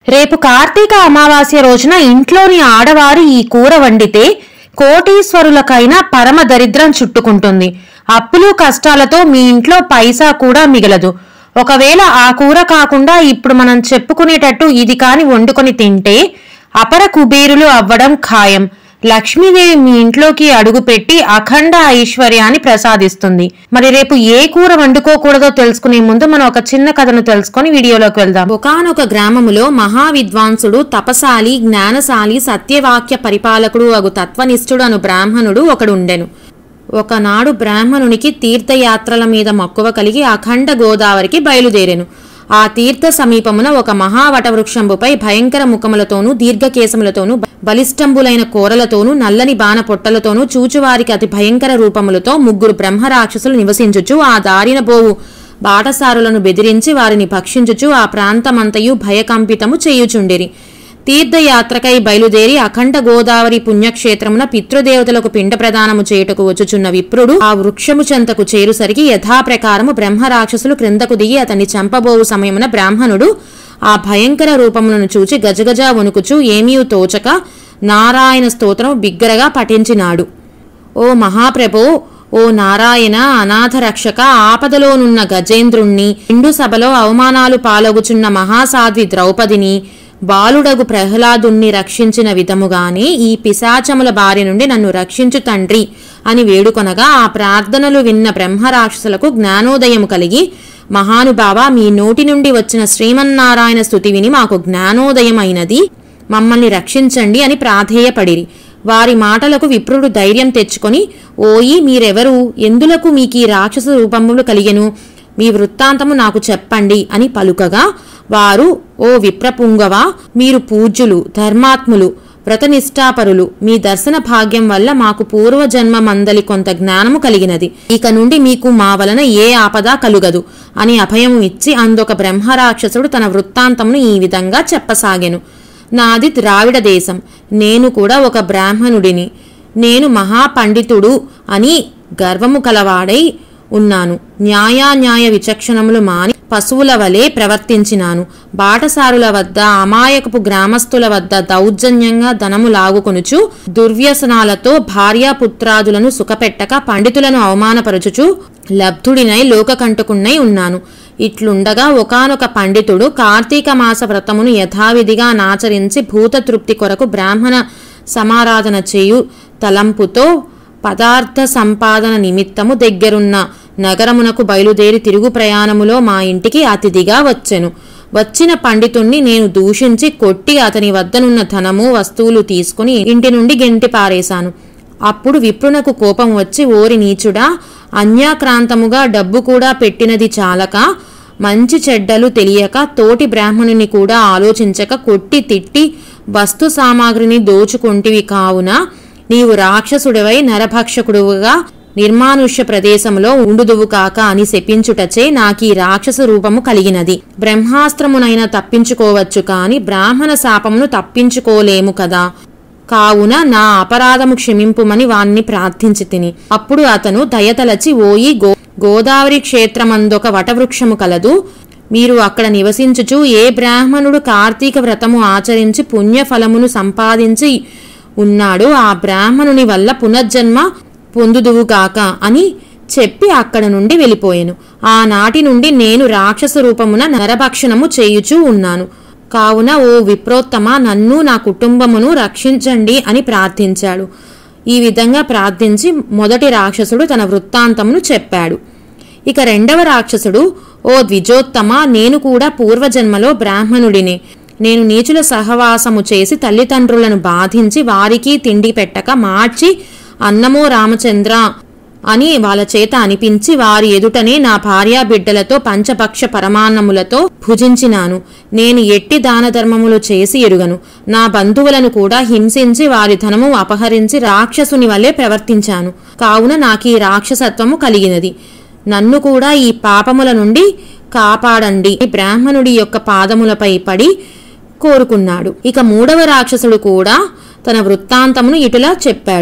రేపు కార్తీక అమావాస్య రోజున ఇంట్లోని ఆడవారు ఈ కూర వండితే కోటీశ్వరులకైనా పరమ దరిద్రం చుట్టుకుంటుంది అప్పులు కష్టాలతో మీ ఇంట్లో పైసా కూడా మిగలదు ఒకవేళ ఆ కూర కాకుండా ఇప్పుడు మనం చెప్పుకునేటట్టు ఇది కాని వండుకొని తింటే అపర కుబేరులు అవ్వడం ఖాయం లక్ష్మీదేవి మీ ఇంట్లోకి అడుగుపెట్టి అఖండ ఐశ్వర్యాన్ని ప్రసాదిస్తుంది మరి రేపు ఏ కూర వండుకోకూడదో తెలుసుకునే ముందు మనం ఒక చిన్న కథను తెలుసుకొని వీడియోలోకి వెళ్దాం ఒకనొక గ్రామములో మహా విద్వాంసుడు తపశాలి జ్ఞానశాలి సత్యవాక్య పరిపాలకుడు అగు తత్వనిష్ఠుడు అను బ్రాహ్మణుడు ఒకడు ఉండెను ఒకనాడు బ్రాహ్మణునికి తీర్థయాత్రల మీద మక్కువ కలిగి అఖండ గోదావరికి బయలుదేరెను ఆ తీర్థ సమీపమున ఒక మహావటవృక్షంబుపై భయంకర ముఖములతోనూ దీర్ఘకేశములతోనూ బలిష్టంబులైన కూరలతోనూ నల్లని బాణ పొట్టలతోనూ చూచువారికి అతి భయంకర రూపములతో ముగ్గురు బ్రహ్మరాక్షసులు నివసించుచు ఆ దారిన పోవు బాటసారులను బెదిరించి వారిని భక్షించుచు ఆ ప్రాంతమంతయు భయకంపితము చేయుచుండిరి తీర్థయాత్రకై బయలుదేరి అఖండ గోదావరి పుణ్యక్షేత్రమున పితృదేవతలకు పిండ ప్రదానము చేయుటకు వచ్చుచున్న విప్రుడు ఆ వృక్షము చెంతకు చేరుసరికి యథాప్రకారము బ్రహ్మరాక్షసులు క్రిందకు దిగి అతన్ని చంపబోవు సమయమున బ్రాహ్మణుడు ఆ భయంకర రూపములను చూచి గజగజ వణుకుచు ఏమీ తోచక నారాయణ స్తోత్రం బిగ్గరగా పఠించినాడు ఓ మహాప్రభో ఓ నారాయణ అనాథ రక్షక ఆపదలోనున్న గజేంద్రుణ్ణి ఇండు సభలో అవమానాలు పాలగుచున్న మహాసాధ్వి ద్రౌపదిని బాలుడగు ప్రహ్లాదుణ్ణి రక్షించిన విధముగానే ఈ పిశాచముల బారి నుండి నన్ను రక్షించు తండ్రి అని వేడుకొనగా ఆ ప్రార్థనలు విన్న బ్రహ్మరాక్షసులకు జ్ఞానోదయము కలిగి మహానుభావ మీ నోటి నుండి వచ్చిన శ్రీమన్నారాయణ స్థుతి విని మాకు జ్ఞానోదయం అయినది మమ్మల్ని రక్షించండి అని ప్రాధేయపడిరి వారి మాటలకు విప్రుడు ధైర్యం తెచ్చుకొని ఓయి మీరెవరు ఎందులకు మీకీ రాక్షస రూపములు కలిగెను మీ వృత్తాంతము నాకు చెప్పండి అని పలుకగా వారు ఓ విప్రపుంగవ మీరు పూజ్యులు ధర్మాత్ములు వ్రతనిష్ఠాపరులు మీ దర్శన భాగ్యం వల్ల మాకు పూర్వజన్మ మందలి కొంత జ్ఞానము కలిగినది ఇక నుండి మీకు మా వలన ఏ ఆపద కలుగదు అని అభయము ఇచ్చి అందొక బ్రహ్మరాక్షసుడు తన వృత్తాంతమును ఈ విధంగా చెప్పసాగెను నాది ద్రావిడ దేశం నేను కూడా ఒక బ్రాహ్మణుడిని నేను మహాపండితుడు అని గర్వము కలవాడై ఉన్నాను న్యాయాన్యాయ విచక్షణములు మాని పశువుల వలె ప్రవర్తించినాను బాటసారుల వద్ద అమాయకపు గ్రామస్తుల వద్ద దౌర్జన్యంగా ధనము లాగుకొనుచు దుర్వ్యసనాలతో భార్యాపుత్రాదులను సుఖపెట్టక పండితులను అవమానపరచుచు లబ్ధుడినై లోకకంటకున్నై ఉన్నాను ఇట్లుండగా ఒకానొక పండితుడు కార్తీక మాస వ్రతమును యథావిధిగా నాచరించి భూతతృప్తి కొరకు బ్రాహ్మణ సమారాధన చేయు తలంపుతో పదార్థ సంపాదన నిమిత్తము దగ్గరున్న నగరమునకు బయలుదేరి తిరుగు ప్రయాణములో మా ఇంటికి అతిథిగా వచ్చెను వచ్చిన పండితుణ్ణి నేను దూషించి కొట్టి అతని వద్దనున్న ధనము వస్తువులు తీసుకుని ఇంటి నుండి గెంటి పారేశాను అప్పుడు విప్రునకు కోపం వచ్చి ఓరి నీచుడా అన్యాక్రాంతముగా డబ్బు కూడా పెట్టినది చాలక మంచి చెడ్డలు తెలియక తోటి బ్రాహ్మణుని కూడా ఆలోచించక కొట్టి తిట్టి వస్తు సామాగ్రిని దోచుకుంటివి కావున నీవు రాక్షసుడివై నరభక్షకుడుగా నిర్మానుష్య ప్రదేశంలో ఉండుదువు కాక అని శపించుటచే నాకీ రాక్షస రూపము కలిగినది బ్రహ్మాస్త్రమునైనా తప్పించుకోవచ్చు కాని బ్రాహ్మణ శాపమును తప్పించుకోలేము కదా కావున నా అపరాధము క్షమింపుమని వాణ్ణి ప్రార్థించి తిని అప్పుడు అతను దయతలచి ఓయి గో గోదావరి క్షేత్రమందొక వటవృక్షము కలదు మీరు అక్కడ నివసించుచు ఏ బ్రాహ్మణుడు కార్తీక వ్రతము ఆచరించి పుణ్యఫలమును సంపాదించి ఉన్నాడో ఆ బ్రాహ్మణుని వల్ల పునర్జన్మ పొందుదువుగాక అని చెప్పి అక్కడ నుండి వెళ్ళిపోయాను ఆనాటి నుండి నేను రాక్షస రూపమున నరభక్షణము చేయుచూ ఉన్నాను కావున ఓ విప్రోత్తమ నన్ను నా కుటుంబమును రక్షించండి అని ప్రార్థించాడు ఈ విధంగా ప్రార్థించి మొదటి రాక్షసుడు తన వృత్తాంతమును చెప్పాడు ఇక రెండవ రాక్షసుడు ఓ ద్విజోత్తమ నేను కూడా పూర్వజన్మలో బ్రాహ్మణుడిని నేను నీచుల సహవాసము చేసి తల్లిదండ్రులను బాధించి వారికి తిండి పెట్టక మార్చి అన్నమో రామచంద్ర అని వాళ్ళ చేత అనిపించి వారి ఎదుటనే నా భార్యా బిడ్డలతో పంచపక్ష పరమాన్నములతో భుజించినాను నేను ఎట్టి దాన ధర్మములు చేసి ఎరుగను నా బంధువులను కూడా హింసించి వారి ధనము అపహరించి రాక్షసుని వల్లే ప్రవర్తించాను కావున నాకు ఈ రాక్షసత్వము కలిగినది నన్ను కూడా ఈ పాపముల నుండి కాపాడండి బ్రాహ్మణుడి యొక్క పాదములపై పడి కోరుకున్నాడు ఇక మూడవ రాక్షసుడు కూడా తన వృత్తాంతమును ఇటులా చెప్పాడు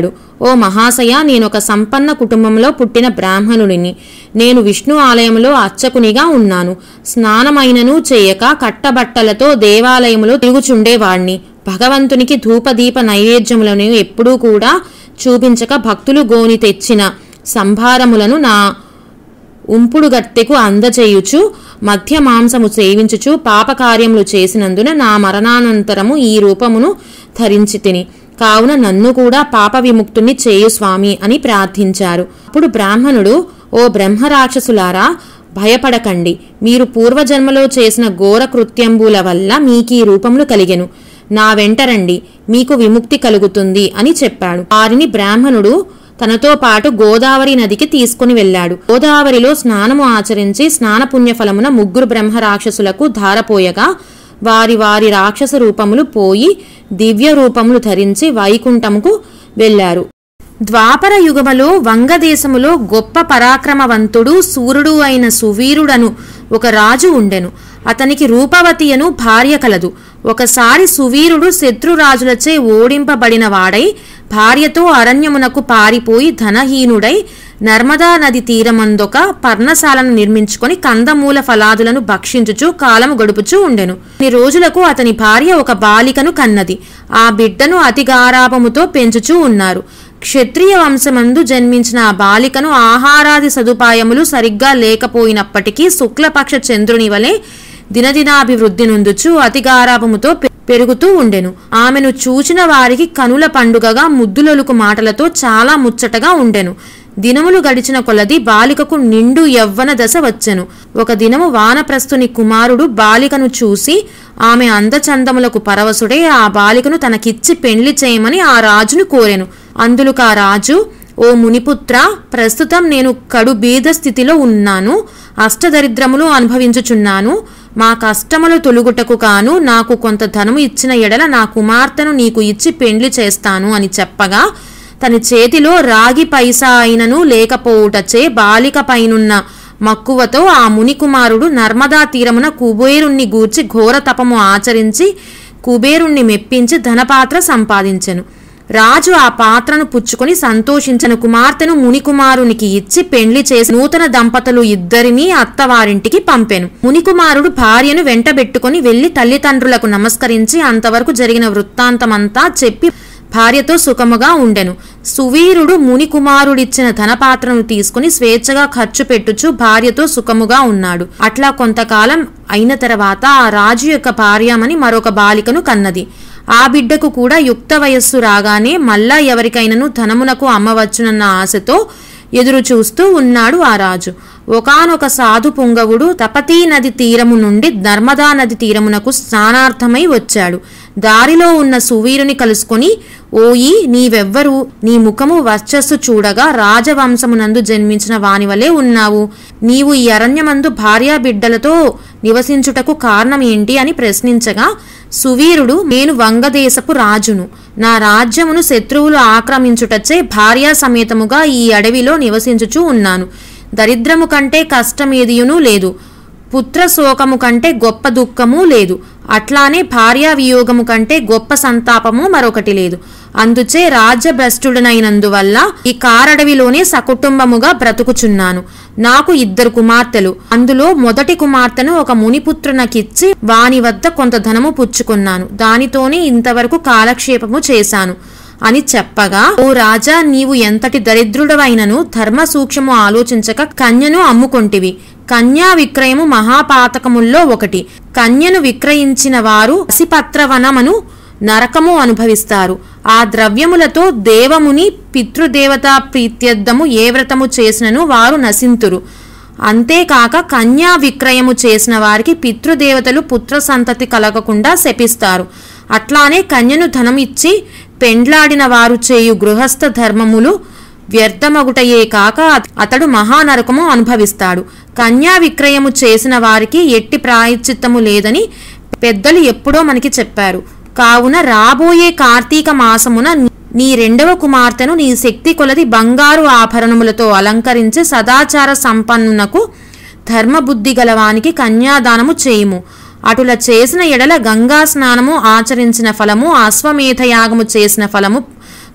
ఓ మహాశయ నేనొక సంపన్న కుటుంబంలో పుట్టిన బ్రాహ్మణుడిని నేను విష్ణు ఆలయంలో అర్చకునిగా ఉన్నాను స్నానమైనను చేయక కట్టబట్టలతో దేవాలయములో తిరుగుచుండేవాణ్ణి భగవంతునికి ధూపదీప నైవేద్యములను ఎప్పుడూ కూడా చూపించక భక్తులు గోని తెచ్చిన సంభారములను నా ఉంపుడు గత్తెకు అందచేయుచు మధ్య మాంసము సేవించుచు పాపకార్యములు చేసినందున నా మరణానంతరము ఈ రూపమును ధరించి తిని కావున నన్ను కూడా పాప విముక్తుని చేయు స్వామి అని ప్రార్థించారు అప్పుడు బ్రాహ్మణుడు ఓ బ్రహ్మరాక్షసులారా భయపడకండి మీరు పూర్వజన్మలో చేసిన ఘోర కృత్యంబుల వల్ల మీకీ రూపములు కలిగెను నా వెంటరండి మీకు విముక్తి కలుగుతుంది అని చెప్పాడు వారిని బ్రాహ్మణుడు తనతో పాటు గోదావరి నదికి తీసుకుని వెళ్ళాడు గోదావరిలో స్నానము ఆచరించి స్నాన పుణ్యఫలమున ముగ్గురు బ్రహ్మ రాక్షసులకు ధారపోయగా వారి వారి రాక్షస రూపములు పోయి దివ్య రూపములు ధరించి వైకుంఠముకు వెళ్ళారు ద్వాపర యుగములో వంగదేశములో గొప్ప పరాక్రమవంతుడు సూర్యుడు అయిన సువీరుడను ఒక రాజు ఉండెను అతనికి రూపవతి అను భార్య కలదు ఒకసారి సువీరుడు శత్రురాజులచే ఓడింపబడిన వాడై భార్యతో అరణ్యమునకు పారిపోయి ధనహీనుడై నర్మదా నది తీరమందొక పర్ణశాలను నిర్మించుకొని కందమూల ఫలాదులను భక్షించుచు కాలము గడుపుచూ ఉండెను కొన్ని రోజులకు అతని భార్య ఒక బాలికను కన్నది ఆ బిడ్డను అతి గారాపముతో పెంచుచూ ఉన్నారు క్షత్రియ వంశమందు జన్మించిన ఆ బాలికను ఆహారాది సదుపాయములు సరిగ్గా లేకపోయినప్పటికీ శుక్లపక్ష చంద్రుని వలె దినదినాభివృద్ధి నొందుచు అతిగారాపముతో పె- పెరుగుతూ ఉండెను ఆమెను చూచిన వారికి కనుల పండుగగా ముద్దులొలుకు మాటలతో చాలా ముచ్చటగా ఉండెను దినములు గడిచిన కొలది బాలికకు నిండు యవ్వన దశ వచ్చెను ఒక దినము వానప్రస్థుని కుమారుడు బాలికను చూసి ఆమె అందచందములకు పరవశుడై ఆ బాలికను తనకిచ్చి పెండ్లి చేయమని ఆ రాజును కోరెను అందులకు ఆ రాజు ఓ మునిపుత్ర ప్రస్తుతం నేను కడు బీద స్థితిలో ఉన్నాను అష్టదరిద్రములు అనుభవించుచున్నాను మా కష్టములు తొలుగుటకు కాను నాకు కొంత ధనము ఇచ్చిన ఎడల నా కుమార్తెను నీకు ఇచ్చి పెండ్లి చేస్తాను అని చెప్పగా తన చేతిలో రాగి పైసా అయినను లేకపోవుటచే బాలిక పైనున్న మక్కువతో ఆ మునికుమారుడు నర్మదా తీరమున కుబేరుణ్ణి గూర్చి ఘోర తపము ఆచరించి కుబేరుణ్ణి మెప్పించి ధనపాత్ర సంపాదించెను రాజు ఆ పాత్రను పుచ్చుకొని సంతోషించిన కుమార్తెను మునికుమారునికి ఇచ్చి పెండ్లి చేసి నూతన దంపతులు ఇద్దరినీ అత్తవారింటికి పంపెను మునికుమారుడు భార్యను వెంటబెట్టుకొని వెళ్లి తల్లిదండ్రులకు నమస్కరించి అంతవరకు జరిగిన వృత్తాంతమంతా చెప్పి భార్యతో సుఖముగా ఉండెను సువీరుడు ముని కుమారుడిచ్చిన ధనపాత్రను తీసుకుని స్వేచ్ఛగా ఖర్చు పెట్టుచు భార్యతో సుఖముగా ఉన్నాడు అట్లా కొంతకాలం అయిన తర్వాత ఆ రాజు యొక్క భార్యమని మరొక బాలికను కన్నది ఆ బిడ్డకు కూడా యుక్త వయస్సు రాగానే మళ్ళా ఎవరికైనను ధనమునకు అమ్మవచ్చునన్న ఆశతో ఎదురు చూస్తూ ఉన్నాడు ఆ రాజు ఒకానొక సాధు పుంగవుడు తపతీ నది తీరము నుండి నర్మదా నది తీరమునకు స్నానార్థమై వచ్చాడు దారిలో ఉన్న సువీరుని కలుసుకొని ఓయి నీవెవ్వరు నీ ముఖము వర్చస్సు చూడగా రాజవంశమునందు జన్మించిన వాని వలె ఉన్నావు నీవు ఈ అరణ్యమందు భార్యా బిడ్డలతో నివసించుటకు కారణం ఏంటి అని ప్రశ్నించగా సువీరుడు నేను వంగదేశపు రాజును నా రాజ్యమును శత్రువులు ఆక్రమించుటచే భార్యా సమేతముగా ఈ అడవిలో నివసించుచూ ఉన్నాను దరిద్రము కంటే కష్టమేదియునూ లేదు పుత్ర శోకము కంటే గొప్ప దుఃఖము లేదు అట్లానే భార్యా వియోగము కంటే గొప్ప సంతాపము మరొకటి లేదు అందుచే రాజ్యభ్రష్టుడనైనందువల్ల ఈ కారడవిలోనే సకుటుంబముగా బ్రతుకుచున్నాను నాకు ఇద్దరు కుమార్తెలు అందులో మొదటి కుమార్తెను ఒక మునిపుత్రునకిచ్చి వాని వద్ద కొంత ధనము పుచ్చుకున్నాను దానితోనే ఇంతవరకు కాలక్షేపము చేశాను అని చెప్పగా ఓ రాజా నీవు ఎంతటి దరిద్రుడవైనను ధర్మ సూక్ష్మము ఆలోచించక కన్యను అమ్ముకొంటివి కన్యా విక్రయము మహాపాతకముల్లో ఒకటి కన్యను విక్రయించిన వారు అసిపత్రవనమను నరకము అనుభవిస్తారు ఆ ద్రవ్యములతో దేవముని పితృదేవతా ప్రీత్యర్థము ఏ వ్రతము చేసినను వారు నశింతురు అంతేకాక కన్యా విక్రయము చేసిన వారికి పితృదేవతలు పుత్ర సంతతి కలగకుండా శపిస్తారు అట్లానే కన్యను ధనం ఇచ్చి పెండ్లాడిన వారు చేయు గృహస్థ ధర్మములు వ్యర్థమగుటయే కాక అతడు మహానరకము అనుభవిస్తాడు కన్యా విక్రయము చేసిన వారికి ఎట్టి ప్రాయశ్చిత్తము లేదని పెద్దలు ఎప్పుడో మనకి చెప్పారు కావున రాబోయే కార్తీక మాసమున నీ రెండవ కుమార్తెను నీ శక్తి కొలది బంగారు ఆభరణములతో అలంకరించి సదాచార సంపన్నునకు ధర్మబుద్ధి గలవానికి కన్యాదానము చేయుము అటుల చేసిన ఎడల గంగా స్నానము ఆచరించిన ఫలము అశ్వమేధయాగము చేసిన ఫలము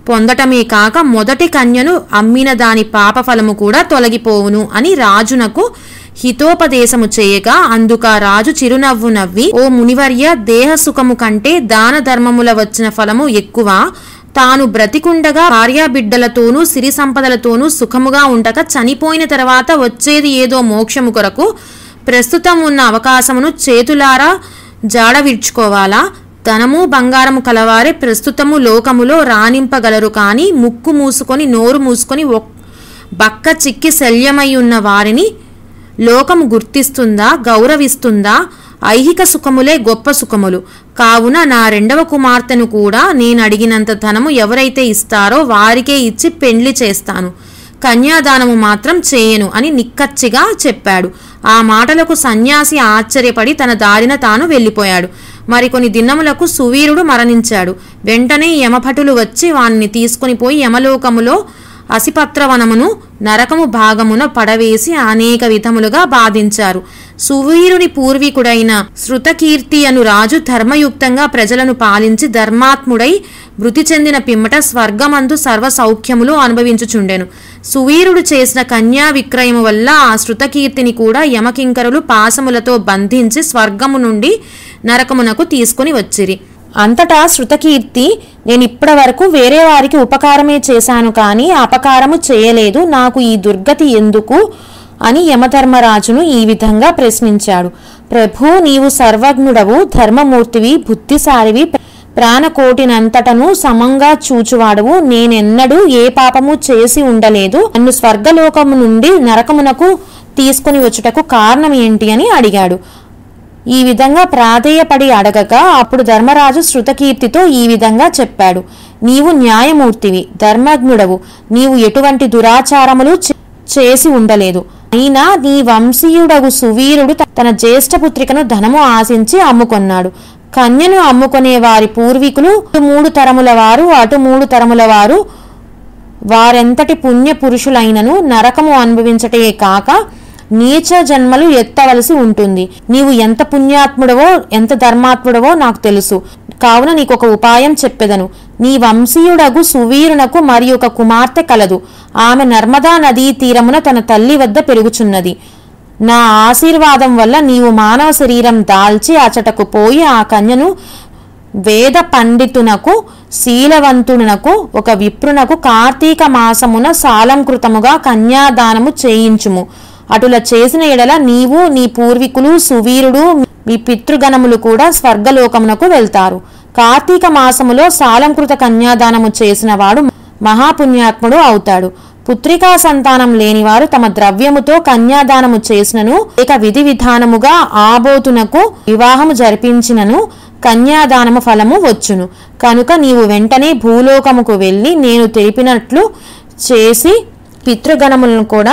పొందటమే కాక మొదటి కన్యను అమ్మిన దాని పాపఫలము కూడా తొలగిపోవును అని రాజునకు హితోపదేశము చేయగా అందుక రాజు చిరునవ్వు నవ్వి ఓ మునివర్య దేహ సుఖము కంటే దాన ధర్మముల వచ్చిన ఫలము ఎక్కువ తాను బ్రతికుండగా భార్యాబిడ్డలతోనూ సిరి సంపదలతోనూ సుఖముగా ఉండక చనిపోయిన తర్వాత వచ్చేది ఏదో మోక్షము కొరకు ప్రస్తుతం ఉన్న అవకాశమును చేతులారా జాడ విడ్చుకోవాలా ధనము బంగారము కలవారే ప్రస్తుతము లోకములో రాణింపగలరు కానీ ముక్కు మూసుకొని నోరు మూసుకొని ఒక్- బక్క చిక్కి శల్యమై ఉన్న వారిని లోకము గుర్తిస్తుందా గౌరవిస్తుందా ఐహిక సుఖములే గొప్ప సుఖములు కావున నా రెండవ కుమార్తెను కూడా నేను అడిగినంత ధనము ఎవరైతే ఇస్తారో వారికే ఇచ్చి పెండ్లి చేస్తాను కన్యాదానము మాత్రం చేయను అని నిక్కచ్చిగా చెప్పాడు ఆ మాటలకు సన్యాసి ఆశ్చర్యపడి తన దారిన తాను వెళ్ళిపోయాడు మరికొన్ని దినములకు సువీరుడు మరణించాడు వెంటనే యమభటులు వచ్చి వాణ్ణి తీసుకుని పోయి యమలోకములో అసిపత్రవనమును నరకము భాగమున పడవేసి అనేక విధములుగా బాధించారు సువీరుని పూర్వీకుడైన శృతకీర్తి అను రాజు ధర్మయుక్తంగా ప్రజలను పాలించి ధర్మాత్ముడై మృతి చెందిన పిమ్మట స్వర్గమందు సర్వ సౌఖ్యములు అనుభవించుచుండెను సువీరుడు చేసిన కన్యా విక్రయము వల్ల ఆ శృతకీర్తిని కూడా యమకింకరులు పాశములతో బంధించి స్వర్గము నుండి నరకమునకు తీసుకుని వచ్చిరి అంతటా శృతకీర్తి నేను ఇప్పటి వరకు వేరే వారికి ఉపకారమే చేశాను కానీ అపకారము చేయలేదు నాకు ఈ దుర్గతి ఎందుకు అని యమధర్మరాజును ఈ విధంగా ప్రశ్నించాడు ప్రభు నీవు సర్వజ్ఞుడవు ధర్మమూర్తివి బుద్ధిసారివి ప్రాణకోటినంతటను సమంగా చూచువాడవు నేనెన్నడూ ఏ పాపము చేసి ఉండలేదు నన్ను స్వర్గలోకము నుండి నరకమునకు తీసుకుని వచ్చుటకు కారణం ఏంటి అని అడిగాడు ఈ విధంగా ప్రాధేయపడి అడగగా అప్పుడు ధర్మరాజు శృతకీర్తితో ఈ విధంగా చెప్పాడు నీవు న్యాయమూర్తివి ధర్మజ్ఞుడవు నీవు ఎటువంటి దురాచారములు చే- చేసి ఉండలేదు అయినా నీ వంశీయుడగు సువీరుడు త- తన జ్యేష్ఠపుత్రికను ధనము ఆశించి అమ్ముకొన్నాడు కన్యను అమ్ముకునే వారి పూర్వీకులు ఇటు మూడు తరముల వారు అటు మూడు తరముల వారు వారెంతటి పుణ్య పురుషులైనను నరకము అనుభవించటే కాక నీచ జన్మలు ఎత్తవలసి ఉంటుంది నీవు ఎంత పుణ్యాత్ముడవో ఎంత ధర్మాత్ముడవో నాకు తెలుసు కావున నీకు ఒక ఉపాయం చెప్పెదను నీ వంశీయుడగు సువీరునకు మరి ఒక కుమార్తె కలదు ఆమె నర్మదా నదీ తీరమున తన తల్లి వద్ద పెరుగుచున్నది నా ఆశీర్వాదం వల్ల నీవు మానవ శరీరం దాల్చి అచటకు పోయి ఆ కన్యను వేద పండితునకు శీలవంతునకు ఒక విప్రునకు కార్తీక మాసమున సాలంకృతముగా కన్యాదానము చేయించుము అటుల చేసిన ఎడల నీవు నీ పూర్వీకులు సువీరుడు మీ పితృగణములు కూడా స్వర్గలోకమునకు వెళ్తారు కార్తీక మాసములో సాలంకృత కన్యాదానము చేసిన వాడు మహాపుణ్యాత్ముడు అవుతాడు పుత్రికా సంతానం లేనివారు తమ ద్రవ్యముతో కన్యాదానము చేసినను ఇక విధి విధానముగా ఆబోతునకు వివాహము జరిపించినను కన్యాదానము ఫలము వచ్చును కనుక నీవు వెంటనే భూలోకముకు వెళ్ళి నేను తెలిపినట్లు చేసి పితృగణములను కూడా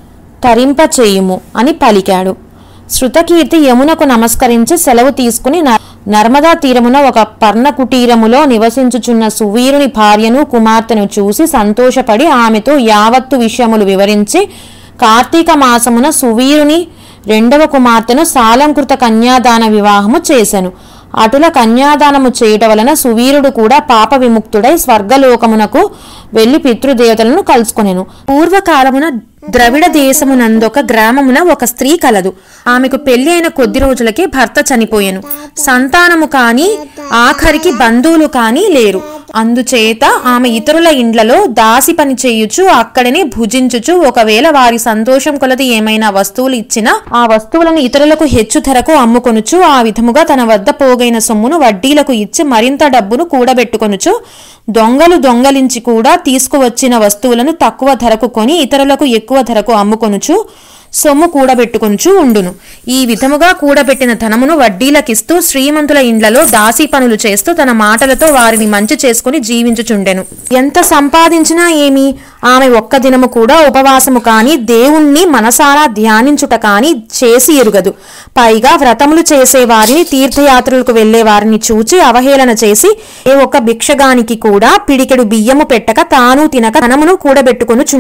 తరింపచేయుము అని పలికాడు శృతకీర్తి యమునకు నమస్కరించి సెలవు తీసుకుని న- నర్మదా తీరమున ఒక పర్ణ కుటీరములో నివసించుచున్న సువీరుని భార్యను కుమార్తెను చూసి సంతోషపడి ఆమెతో యావత్తు విషయములు వివరించి కార్తీక మాసమున సువీరుని రెండవ కుమార్తెను సాలంకృత కన్యాదాన వివాహము చేసెను అటుల కన్యాదానము చేయుట వలన సువీరుడు కూడా పాప విముక్తుడై స్వర్గలోకమునకు వెళ్లి పితృదేవతలను కలుసుకొనెను పూర్వకాలమున ద్రవిడ దేశమునందొక గ్రామమున ఒక స్త్రీ కలదు ఆమెకు పెళ్లి అయిన కొద్ది రోజులకే భర్త చనిపోయెను సంతానము కాని ఆఖరికి బంధువులు కాని లేరు అందుచేత ఆమె ఇతరుల ఇండ్లలో దాసి పని చేయుచు అక్కడనే భుజించుచు ఒకవేళ వారి సంతోషం కొలది ఏమైనా వస్తువులు ఇచ్చినా ఆ వస్తువులను ఇతరులకు హెచ్చు ధరకు అమ్ముకొనుచు ఆ విధముగా తన వద్ద పోగైన సొమ్మును వడ్డీలకు ఇచ్చి మరింత డబ్బును కూడబెట్టుకొనుచు దొంగలు దొంగలించి కూడా తీసుకువచ్చిన వస్తువులను తక్కువ ధరకు కొని ఇతరులకు ఎక్కువ ధరకు అమ్ముకొనుచు సొమ్ము కూడబెట్టుకొనుచు ఉండును ఈ విధముగా కూడబెట్టిన ధనమును వడ్డీలకిస్తూ శ్రీమంతుల ఇండ్లలో దాసీ పనులు చేస్తూ తన మాటలతో వారిని మంచి చేసుకుని జీవించుచుండెను ఎంత సంపాదించినా ఏమి ఆమె ఒక్క దినము కూడా ఉపవాసము కాని దేవుణ్ణి మనసారా ధ్యానించుట కాని చేసి ఎరుగదు పైగా వ్రతములు చేసే వారిని తీర్థయాత్రలకు వెళ్లే వారిని చూచి అవహేళన చేసి ఏ ఒక్క భిక్షగానికి కూడా పిడికెడు బియ్యము పెట్టక తాను తినక ధనమును కూడబెట్టుకొనుచున్నది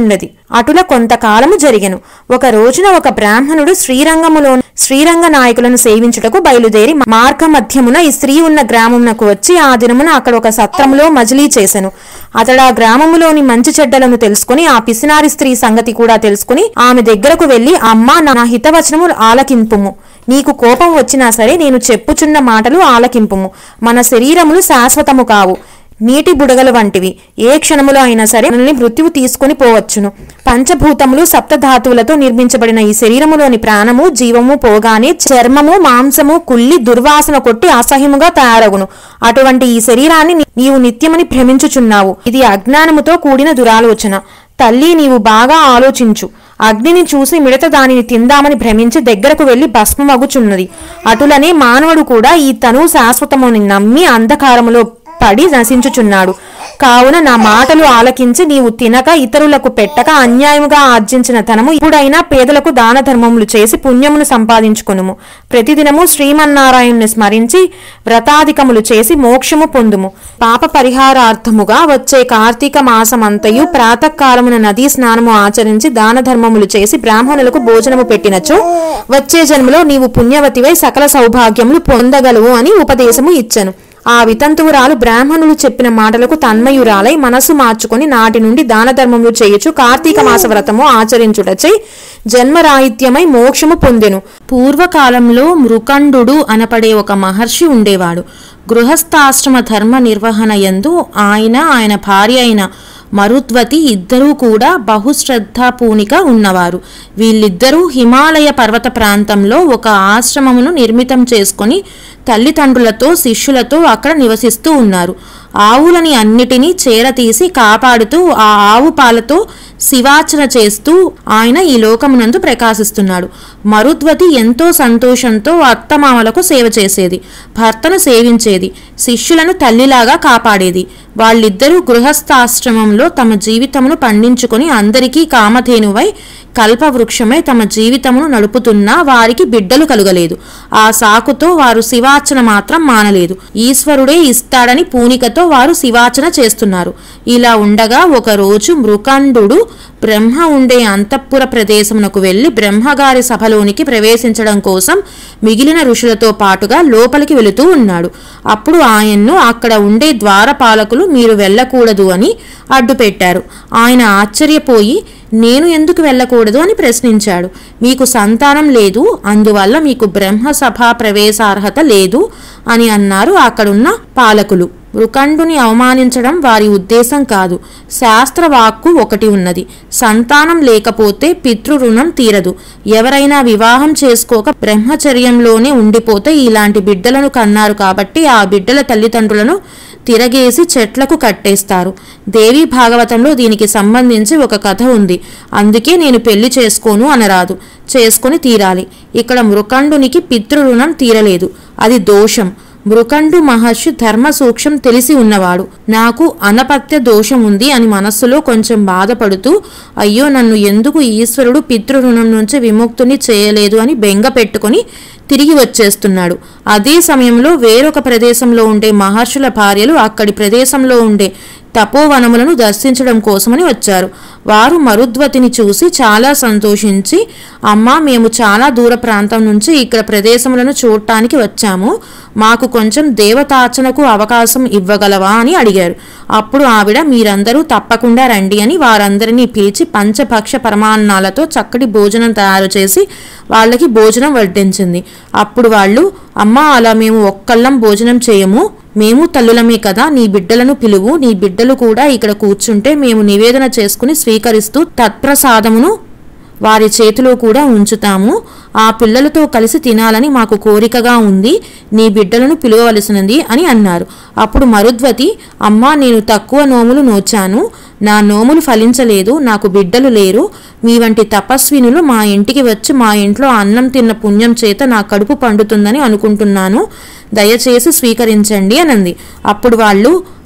అటుల కొంతకాలము జరిగెను ఒక రోజున ఒక బ్రాహ్మణుడు శ్రీరంగములో శ్రీరంగ నాయకులను సేవించుటకు బయలుదేరి మార్గ మధ్యమున ఈ స్త్రీ ఉన్న గ్రామమునకు వచ్చి ఆ దినమున అక్కడ ఒక సత్రములో మజిలీ చేసెను అతడు ఆ గ్రామములోని మంచి చెడ్డలను తెలుసుకుని ఆ పిసినారి స్త్రీ సంగతి కూడా తెలుసుకుని ఆమె దగ్గరకు వెళ్లి అమ్మా నా హితవచనము ఆలకింపుము నీకు కోపం వచ్చినా సరే నేను చెప్పుచున్న మాటలు ఆలకింపుము మన శరీరములు శాశ్వతము కావు నీటి బుడగలు వంటివి ఏ క్షణములో అయినా సరే మనల్ని మృత్యువు తీసుకొని పోవచ్చును పంచభూతములు సప్తధాతువులతో నిర్మించబడిన ఈ శరీరములోని ప్రాణము జీవము పోగానే చర్మము మాంసము కుల్లి దుర్వాసన కొట్టి అసహ్యముగా తయారగును అటువంటి ఈ శరీరాన్ని నీ- నీవు నిత్యమని భ్రమించుచున్నావు ఇది అజ్ఞానముతో కూడిన దురాలోచన తల్లి నీవు బాగా ఆలోచించు అగ్నిని చూసి మిడత దానిని తిందామని భ్రమించి దగ్గరకు వెళ్లి భస్మమగుచున్నది అటులనే మానవుడు కూడా ఈ తను శాశ్వతముని నమ్మి అంధకారములో పడి నశించుచున్నాడు కావున నా మాటలు ఆలకించి నీవు తినక ఇతరులకు పెట్టక అన్యాయముగా ఆర్జించిన ధనము ఇప్పుడైనా పేదలకు దాన ధర్మములు చేసి పుణ్యమును సంపాదించుకొనుము ప్రతిదినము శ్రీమన్నారాయణుని స్మరించి వ్రతాధికములు చేసి మోక్షము పొందుము పాప పరిహారార్థముగా వచ్చే కార్తీక మాసమంతయు ప్రాతకాలమున నదీ స్నానము ఆచరించి దాన ధర్మములు చేసి బ్రాహ్మణులకు భోజనము పెట్టినచో వచ్చే జన్మలో నీవు పుణ్యవతివై సకల సౌభాగ్యములు పొందగలవు అని ఉపదేశము ఇచ్చను ఆ వితంతువురాలు బ్రాహ్మణులు చెప్పిన మాటలకు తన్మయురాలై మనసు మార్చుకొని నాటి నుండి దాన ధర్మములు చేయుచు కార్తీక మాస వ్రతము ఆచరించుటచై జన్మరాహిత్యమై మోక్షము పొందెను పూర్వకాలంలో మృకండు అనపడే ఒక మహర్షి ఉండేవాడు గృహస్థాశ్రమ ధర్మ నిర్వహణ యందు ఆయన ఆయన భార్య అయిన మరుద్వతి ఇద్దరూ కూడా బహుశ్రద్ధాపూనిక ఉన్నవారు వీళ్ళిద్దరూ హిమాలయ పర్వత ప్రాంతంలో ఒక ఆశ్రమమును నిర్మితం చేసుకొని తల్లిదండ్రులతో శిష్యులతో అక్కడ నివసిస్తూ ఉన్నారు ఆవులని అన్నిటినీ చేరతీసి కాపాడుతూ ఆ ఆవు పాలతో శివార్చన చేస్తూ ఆయన ఈ లోకమునందు ప్రకాశిస్తున్నాడు మరుద్వతి ఎంతో సంతోషంతో అత్తమామలకు సేవ చేసేది భర్తను సేవించేది శిష్యులను తల్లిలాగా కాపాడేది వాళ్ళిద్దరూ గృహస్థాశ్రమంలో తమ జీవితమును పండించుకొని అందరికీ కామధేనువై కల్పవృక్షమై తమ జీవితమును నడుపుతున్నా వారికి బిడ్డలు కలుగలేదు ఆ సాకుతో వారు శివార్చన మాత్రం మానలేదు ఈశ్వరుడే ఇస్తాడని పూనికతో వారు శివార్చన చేస్తున్నారు ఇలా ఉండగా ఒక రోజు మృకండు బ్రహ్మ ఉండే అంతఃపుర ప్రదేశమునకు వెళ్లి బ్రహ్మగారి సభలోనికి ప్రవేశించడం కోసం మిగిలిన ఋషులతో పాటుగా లోపలికి వెళుతూ ఉన్నాడు అప్పుడు ఆయన్ను అక్కడ ఉండే ద్వారపాలకులు మీరు వెళ్ళకూడదు అని అడ్డుపెట్టారు ఆయన ఆశ్చర్యపోయి నేను ఎందుకు వెళ్ళకూడదు అని ప్రశ్నించాడు మీకు సంతానం లేదు అందువల్ల మీకు బ్రహ్మసభ ప్రవేశార్హత లేదు అని అన్నారు అక్కడున్న పాలకులు మృకండుని అవమానించడం వారి ఉద్దేశం కాదు శాస్త్రవాక్కు ఒకటి ఉన్నది సంతానం లేకపోతే పితృరుణం తీరదు ఎవరైనా వివాహం చేసుకోక బ్రహ్మచర్యంలోనే ఉండిపోతే ఇలాంటి బిడ్డలను కన్నారు కాబట్టి ఆ బిడ్డల తల్లిదండ్రులను తిరగేసి చెట్లకు కట్టేస్తారు దేవి భాగవతంలో దీనికి సంబంధించి ఒక కథ ఉంది అందుకే నేను పెళ్లి చేసుకోను అనరాదు చేసుకొని తీరాలి ఇక్కడ మృకండునికి పితృరుణం తీరలేదు అది దోషం మృకండు మహర్షి ధర్మ సూక్ష్మం తెలిసి ఉన్నవాడు నాకు అనపత్య దోషం ఉంది అని మనస్సులో కొంచెం బాధపడుతూ అయ్యో నన్ను ఎందుకు ఈశ్వరుడు పితృరుణం నుంచి విముక్తుని చేయలేదు అని బెంగ పెట్టుకొని తిరిగి వచ్చేస్తున్నాడు అదే సమయంలో వేరొక ప్రదేశంలో ఉండే మహర్షుల భార్యలు అక్కడి ప్రదేశంలో ఉండే తపోవనములను దర్శించడం కోసమని వచ్చారు వారు మరుద్వతిని చూసి చాలా సంతోషించి అమ్మా మేము చాలా దూర ప్రాంతం నుంచి ఇక్కడ ప్రదేశములను చూడటానికి వచ్చాము మాకు కొంచెం దేవతార్చనకు అవకాశం ఇవ్వగలవా అని అడిగారు అప్పుడు ఆవిడ మీరందరూ తప్పకుండా రండి అని వారందరినీ పిలిచి పంచభక్ష పరమాన్నాలతో చక్కటి భోజనం తయారు చేసి వాళ్ళకి భోజనం వడ్డించింది అప్పుడు వాళ్ళు అమ్మా అలా మేము ఒక్కళ్ళం భోజనం చేయము మేము తల్లులమే కదా నీ బిడ్డలను పిలువు నీ బిడ్డలు కూడా ఇక్కడ కూర్చుంటే మేము నివేదన చేసుకుని స్వీకరిస్తూ తత్ప్రసాదమును వారి చేతిలో కూడా ఉంచుతాము ఆ పిల్లలతో కలిసి తినాలని మాకు కోరికగా ఉంది నీ బిడ్డలను పిలువవలసినది అని అన్నారు అప్పుడు మరుద్వతి అమ్మా నేను తక్కువ నోములు నోచాను నా నోములు ఫలించలేదు నాకు బిడ్డలు లేరు మీ వంటి తపస్వినులు మా ఇంటికి వచ్చి మా ఇంట్లో అన్నం తిన్న పుణ్యం చేత నా కడుపు పండుతుందని అనుకుంటున్నాను దయచేసి స్వీకరించండి అనంది అప్పుడు వాళ్ళు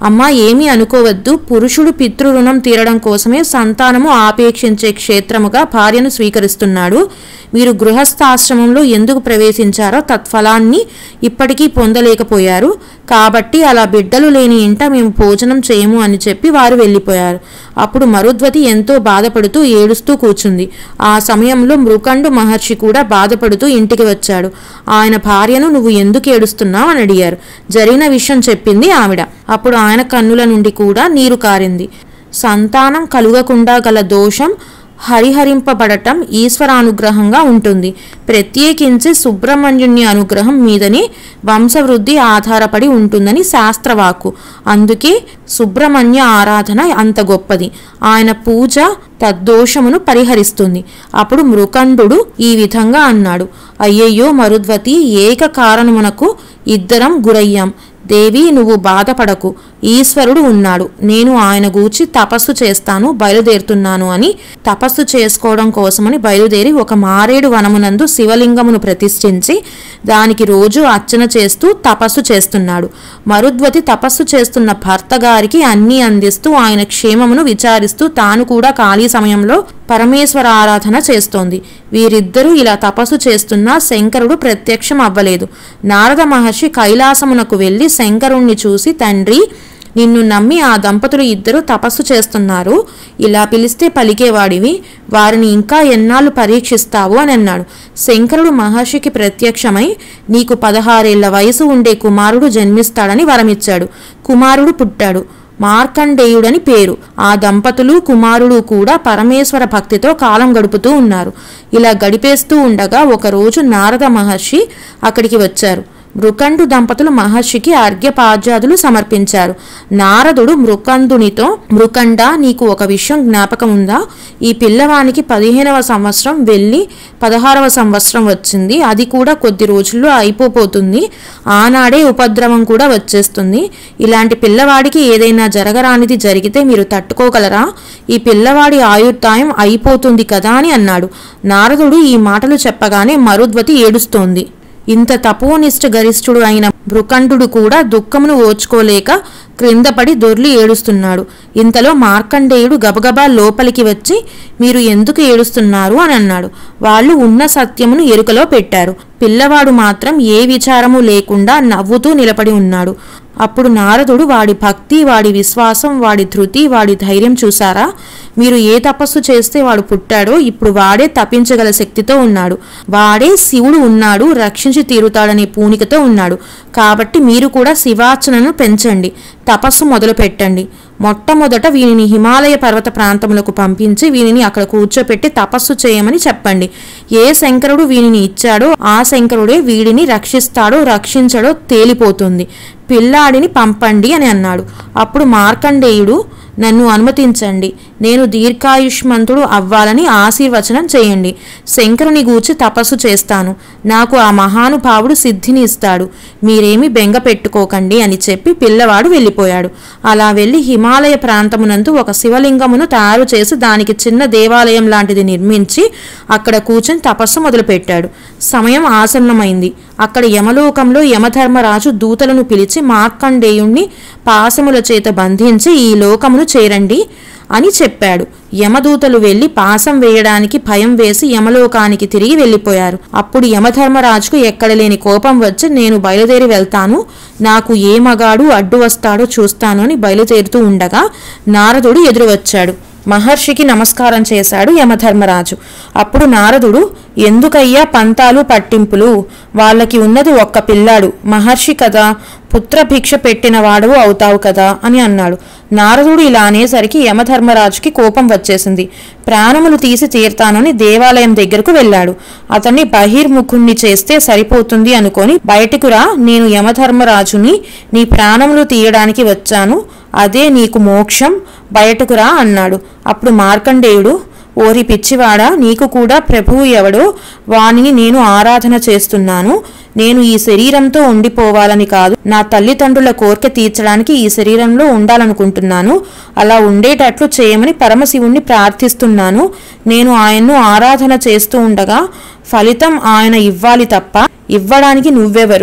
అమ్మా ఏమీ అనుకోవద్దు పురుషుడు పితృరుణం తీరడం కోసమే సంతానము ఆపేక్షించే క్షేత్రముగా భార్యను స్వీకరిస్తున్నాడు మీరు గృహస్థాశ్రమంలో ఎందుకు ప్రవేశించారో తత్ఫలాన్ని ఇప్పటికీ పొందలేకపోయారు కాబట్టి అలా బిడ్డలు లేని ఇంట మేము భోజనం చేయము అని చెప్పి వారు వెళ్ళిపోయారు అప్పుడు మరుద్వతి ఎంతో బాధపడుతూ ఏడుస్తూ కూర్చుంది ఆ సమయంలో మృకండు మహర్షి కూడా బాధపడుతూ ఇంటికి వచ్చాడు ఆయన భార్యను నువ్వు ఎందుకు ఏడుస్తున్నావు అని అడిగారు జరిగిన విషయం చెప్పింది ఆవిడ అప్పుడు ఆయన కన్నుల నుండి కూడా నీరు కారింది సంతానం కలుగకుండా గల దోషం హరిహరింపబడటం ఈశ్వరానుగ్రహంగా ఉంటుంది ప్రత్యేకించి సుబ్రహ్మణ్యుని అనుగ్రహం మీదనే వంశవృద్ధి ఆధారపడి ఉంటుందని శాస్త్రవాకు అందుకే సుబ్రహ్మణ్య ఆరాధన అంత గొప్పది ఆయన పూజ తద్దోషమును పరిహరిస్తుంది అప్పుడు మృకండు ఈ విధంగా అన్నాడు అయ్యయ్యో మరుద్వతి ఏక కారణమునకు ఇద్దరం గురయ్యాం దేవి నువ్వు బాధపడకు ఈశ్వరుడు ఉన్నాడు నేను ఆయన గూర్చి తపస్సు చేస్తాను బయలుదేరుతున్నాను అని తపస్సు చేసుకోవడం కోసమని బయలుదేరి ఒక మారేడు వనమునందు శివలింగమును ప్రతిష్ఠించి దానికి రోజు అర్చన చేస్తూ తపస్సు చేస్తున్నాడు మరుద్వతి తపస్సు చేస్తున్న భర్త గారికి అన్నీ అందిస్తూ ఆయన క్షేమమును విచారిస్తూ తాను కూడా ఖాళీ సమయంలో పరమేశ్వర ఆరాధన చేస్తోంది వీరిద్దరూ ఇలా తపస్సు చేస్తున్నా శంకరుడు ప్రత్యక్షం అవ్వలేదు నారద మహర్షి కైలాసమునకు వెళ్ళి శంకరుణ్ణి చూసి తండ్రి నిన్ను నమ్మి ఆ దంపతులు ఇద్దరు తపస్సు చేస్తున్నారు ఇలా పిలిస్తే పలికేవాడివి వారిని ఇంకా ఎన్నాళ్ళు పరీక్షిస్తావు అని అన్నాడు శంకరుడు మహర్షికి ప్రత్యక్షమై నీకు పదహారేళ్ల వయసు ఉండే కుమారుడు జన్మిస్తాడని వరమిచ్చాడు కుమారుడు పుట్టాడు మార్కండేయుడని పేరు ఆ దంపతులు కుమారుడు కూడా పరమేశ్వర భక్తితో కాలం గడుపుతూ ఉన్నారు ఇలా గడిపేస్తూ ఉండగా ఒకరోజు నారద మహర్షి అక్కడికి వచ్చారు మృకండు దంపతులు మహర్షికి అర్ఘ్యపాద్యాదులు సమర్పించారు నారదుడు మృకందునితో మృకండ నీకు ఒక విషయం జ్ఞాపకం ఉందా ఈ పిల్లవానికి పదిహేనవ సంవత్సరం వెళ్ళి పదహారవ సంవత్సరం వచ్చింది అది కూడా కొద్ది రోజుల్లో అయిపోతుంది ఆనాడే ఉపద్రవం కూడా వచ్చేస్తుంది ఇలాంటి పిల్లవాడికి ఏదైనా జరగరానిది జరిగితే మీరు తట్టుకోగలరా ఈ పిల్లవాడి ఆయుర్దాయం అయిపోతుంది కదా అని అన్నాడు నారదుడు ఈ మాటలు చెప్పగానే మరుద్వతి ఏడుస్తోంది ఇంత తపోనిష్ట గరిష్ఠుడు అయిన భృకంఠుడు కూడా దుఃఖమును ఓర్చుకోలేక క్రిందపడి దొర్లి ఏడుస్తున్నాడు ఇంతలో మార్కండేయుడు గబగబా లోపలికి వచ్చి మీరు ఎందుకు ఏడుస్తున్నారు అని అన్నాడు వాళ్ళు ఉన్న సత్యమును ఎరుకలో పెట్టారు పిల్లవాడు మాత్రం ఏ విచారము లేకుండా నవ్వుతూ నిలబడి ఉన్నాడు అప్పుడు నారదుడు వాడి భక్తి వాడి విశ్వాసం వాడి ధృతి వాడి ధైర్యం చూసారా మీరు ఏ తపస్సు చేస్తే వాడు పుట్టాడో ఇప్పుడు వాడే తప్పించగల శక్తితో ఉన్నాడు వాడే శివుడు ఉన్నాడు రక్షించి తీరుతాడనే పూనికతో ఉన్నాడు కాబట్టి మీరు కూడా శివార్చనను పెంచండి తపస్సు మొదలు పెట్టండి మొట్టమొదట వీనిని హిమాలయ పర్వత ప్రాంతములకు పంపించి వీనిని అక్కడ కూర్చోపెట్టి తపస్సు చేయమని చెప్పండి ఏ శంకరుడు వీనిని ఇచ్చాడో ఆ శంకరుడే వీడిని రక్షిస్తాడో రక్షించడో తేలిపోతుంది పిల్లాడిని పంపండి అని అన్నాడు అప్పుడు మార్కండేయుడు నన్ను అనుమతించండి నేను దీర్ఘాయుష్మంతుడు అవ్వాలని ఆశీర్వచనం చేయండి శంకరుని గూర్చి తపస్సు చేస్తాను నాకు ఆ మహానుభావుడు సిద్ధిని ఇస్తాడు మీరేమీ బెంగ పెట్టుకోకండి అని చెప్పి పిల్లవాడు వెళ్ళిపోయాడు అలా వెళ్ళి హిమాలయ ప్రాంతమునందు ఒక శివలింగమును తయారు చేసి దానికి చిన్న దేవాలయం లాంటిది నిర్మించి అక్కడ కూర్చొని తపస్సు మొదలుపెట్టాడు సమయం ఆసన్నమైంది అక్కడ యమలోకంలో యమధర్మరాజు దూతలను పిలిచి మార్కండేయుణ్ణి పాశముల చేత బంధించి ఈ లోకమును చేరండి అని చెప్పాడు యమదూతలు వెళ్లి పాసం వేయడానికి భయం వేసి యమలోకానికి తిరిగి వెళ్ళిపోయారు అప్పుడు యమధర్మరాజుకు ఎక్కడలేని కోపం వచ్చి నేను బయలుదేరి వెళ్తాను నాకు ఏ మగాడు అడ్డు వస్తాడో చూస్తాను అని బయలుదేరుతూ ఉండగా నారదుడు ఎదురు వచ్చాడు మహర్షికి నమస్కారం చేశాడు యమధర్మరాజు అప్పుడు నారదుడు ఎందుకయ్యా పంతాలు పట్టింపులు వాళ్ళకి ఉన్నది ఒక్క పిల్లాడు మహర్షి కదా పుత్రభిక్ష పెట్టిన వాడవు అవుతావు కదా అని అన్నాడు నారదుడు ఇలా అనేసరికి యమధర్మరాజుకి కోపం వచ్చేసింది ప్రాణములు తీసి తీర్తానని దేవాలయం దగ్గరకు వెళ్ళాడు అతన్ని బహిర్ముఖుణ్ణి చేస్తే సరిపోతుంది అనుకొని బయటకు రా నేను యమధర్మరాజుని నీ ప్రాణములు తీయడానికి వచ్చాను అదే నీకు మోక్షం బయటకు రా అన్నాడు అప్పుడు మార్కండేయుడు ఓరి పిచ్చివాడా నీకు కూడా ప్రభువు ఎవడో వానిని నేను ఆరాధన చేస్తున్నాను నేను ఈ శరీరంతో ఉండిపోవాలని కాదు నా తల్లిదండ్రుల కోరిక తీర్చడానికి ఈ శరీరంలో ఉండాలనుకుంటున్నాను అలా ఉండేటట్లు చేయమని పరమశివుణ్ణి ప్రార్థిస్తున్నాను నేను ఆయన్ను ఆరాధన చేస్తూ ఉండగా ఫలితం ఆయన ఇవ్వాలి తప్ప ఇవ్వడానికి నువ్వెవరు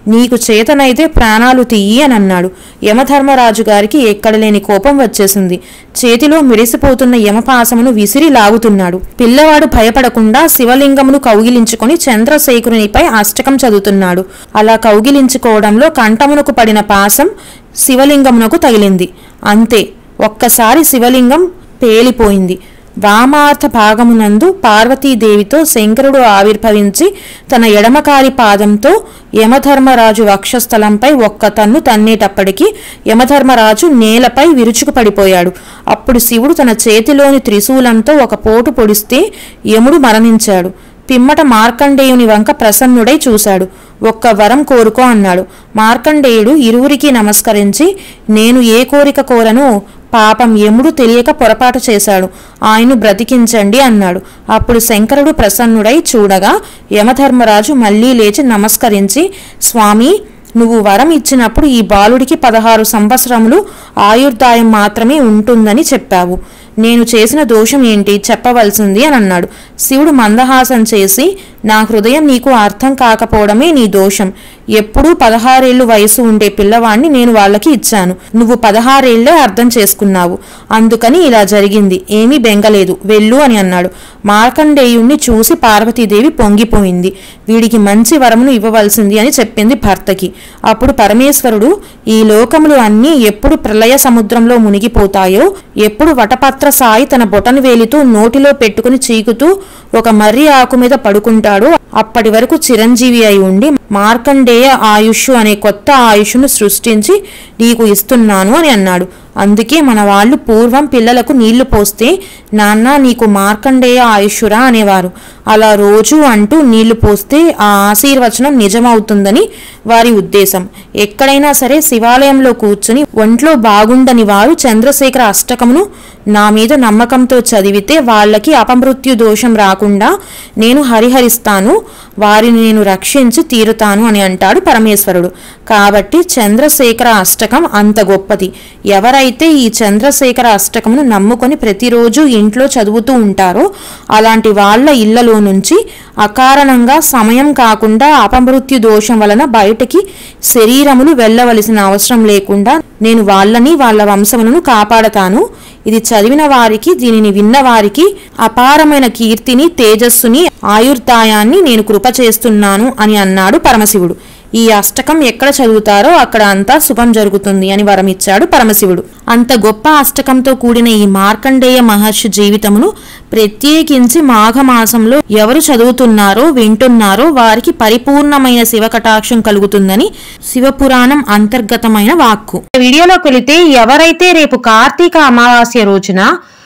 నీకు చేతనైతే ప్రాణాలు తీయి అని అన్నాడు యమధర్మరాజు గారికి ఎక్కడలేని కోపం వచ్చేసింది చేతిలో మెరిసిపోతున్న యమపాసమును విసిరి లాగుతున్నాడు పిల్లవాడు భయపడకుండా శివలింగమును కౌగిలించుకొని చంద్రశేఖరునిపై అష్టకం చదువుతున్నాడు అలా కౌగిలించుకోవడంలో కంఠమునకు పడిన పాసం శివలింగమునకు తగిలింది అంతే ఒక్కసారి శివలింగం పేలిపోయింది వామార్థ భాగమునందు పార్వతీదేవితో శంకరుడు ఆవిర్భవించి తన ఎడమకాలి పాదంతో యమధర్మరాజు వక్షస్థలంపై ఒక్క తన్ను తన్నేటప్పటికీ యమధర్మరాజు నేలపై విరుచుకు పడిపోయాడు అప్పుడు శివుడు తన చేతిలోని త్రిశూలంతో ఒక పోటు పొడిస్తే యముడు మరణించాడు పిమ్మట మార్కండేయుని వంక ప్రసన్నుడై చూశాడు ఒక్క వరం కోరుకో అన్నాడు మార్కండేయుడు ఇరువురికి నమస్కరించి నేను ఏ కోరిక కోరను పాపం యముడు తెలియక పొరపాటు చేశాడు ఆయన్ను బ్రతికించండి అన్నాడు అప్పుడు శంకరుడు ప్రసన్నుడై చూడగా యమధర్మరాజు మళ్ళీ లేచి నమస్కరించి స్వామి నువ్వు వరం ఇచ్చినప్పుడు ఈ బాలుడికి పదహారు సంవత్సరములు ఆయుర్దాయం మాత్రమే ఉంటుందని చెప్పావు నేను చేసిన దోషం ఏంటి చెప్పవలసింది అని అన్నాడు శివుడు మందహాసం చేసి నా హృదయం నీకు అర్థం కాకపోవడమే నీ దోషం ఎప్పుడూ పదహారేళ్లు వయసు ఉండే పిల్లవాణ్ణి నేను వాళ్ళకి ఇచ్చాను నువ్వు పదహారేళ్లే అర్థం చేసుకున్నావు అందుకని ఇలా జరిగింది ఏమీ బెంగలేదు వెళ్ళు అని అన్నాడు మార్కండేయుణ్ణి చూసి పార్వతీదేవి పొంగిపోయింది వీడికి మంచి వరమును ఇవ్వవలసింది అని చెప్పింది భర్తకి అప్పుడు పరమేశ్వరుడు ఈ లోకములు అన్నీ ఎప్పుడు ప్రళయ సముద్రంలో మునిగిపోతాయో ఎప్పుడు వటపత్ర సాయి తన బొటను వేలితో నోటిలో పెట్టుకుని చీకుతూ ఒక మర్రి ఆకు మీద పడుకుంటాడు అప్పటి వరకు చిరంజీవి అయి ఉండి మార్కండేయ ఆయుష్ అనే కొత్త ఆయుష్ను సృష్టించి నీకు ఇస్తున్నాను అని అన్నాడు అందుకే మన వాళ్ళు పూర్వం పిల్లలకు నీళ్లు పోస్తే నాన్న నీకు మార్కండేయ ఆయుష్యురా అనేవారు అలా రోజు అంటూ నీళ్లు పోస్తే ఆ ఆశీర్వచనం నిజమవుతుందని వారి ఉద్దేశం ఎక్కడైనా సరే శివాలయంలో కూర్చుని ఒంట్లో బాగుండని వారు చంద్రశేఖర అష్టకమును నా మీద నమ్మకంతో చదివితే వాళ్ళకి అపమృత్యు దోషం రాకుండా నేను హరిహరిస్తాను వారిని నేను రక్షించి తీరుతాను అని అంటాడు పరమేశ్వరుడు కాబట్టి చంద్రశేఖర అష్టకం అంత గొప్పది ఎవరైతే ఈ చంద్రశేఖర అష్టకమును నమ్ముకొని ప్రతిరోజు ఇంట్లో చదువుతూ ఉంటారో అలాంటి వాళ్ళ ఇళ్లలో నుంచి అకారణంగా సమయం కాకుండా అపమృత్యు దోషం వలన బయటికి శరీరములు వెళ్ళవలసిన అవసరం లేకుండా నేను వాళ్ళని వాళ్ళ వంశములను కాపాడతాను ఇది చదివిన వారికి దీనిని విన్న వారికి అపారమైన కీర్తిని తేజస్సుని ఆయుర్దాయాన్ని నేను కృప చేస్తున్నాను అని అన్నాడు పరమశివుడు ఈ అష్టకం ఎక్కడ చదువుతారో అక్కడ అంతా శుభం జరుగుతుంది అని వరమిచ్చాడు పరమశివుడు అంత గొప్ప అష్టకంతో కూడిన ఈ మార్కండేయ మహర్షి జీవితమును ప్రత్యేకించి మాఘమాసంలో ఎవరు చదువుతున్నారో వింటున్నారో వారికి పరిపూర్ణమైన శివ కటాక్షం కలుగుతుందని శివపురాణం అంతర్గతమైన వాక్కు వీడియోలోకి వెళితే ఎవరైతే రేపు కార్తీక అమావాస్య రోజున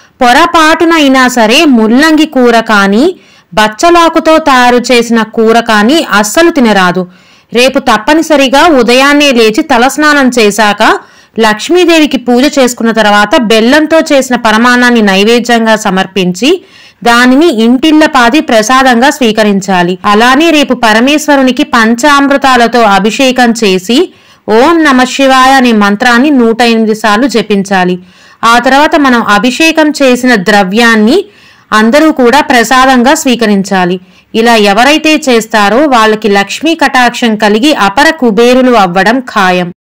పొరపాటునైనా సరే ముల్లంగి కూర కానీ బచ్చలాకుతో తయారు చేసిన కూర కానీ అస్సలు తినరాదు రేపు తప్పనిసరిగా ఉదయాన్నే లేచి తలస్నానం చేశాక లక్ష్మీదేవికి పూజ చేసుకున్న తర్వాత బెల్లంతో చేసిన పరమాన్నాన్ని నైవేద్యంగా సమర్పించి దానిని ఇంటిల్లపాది ప్రసాదంగా స్వీకరించాలి అలానే రేపు పరమేశ్వరునికి పంచామృతాలతో అభిషేకం చేసి ఓం నమ శివాయ అనే మంత్రాన్ని నూట ఎనిమిది సార్లు జపించాలి ఆ తర్వాత మనం అభిషేకం చేసిన ద్రవ్యాన్ని అందరూ కూడా ప్రసాదంగా స్వీకరించాలి ఇలా ఎవరైతే చేస్తారో వాళ్ళకి లక్ష్మీ కటాక్షం కలిగి అపర కుబేరులు అవ్వడం ఖాయం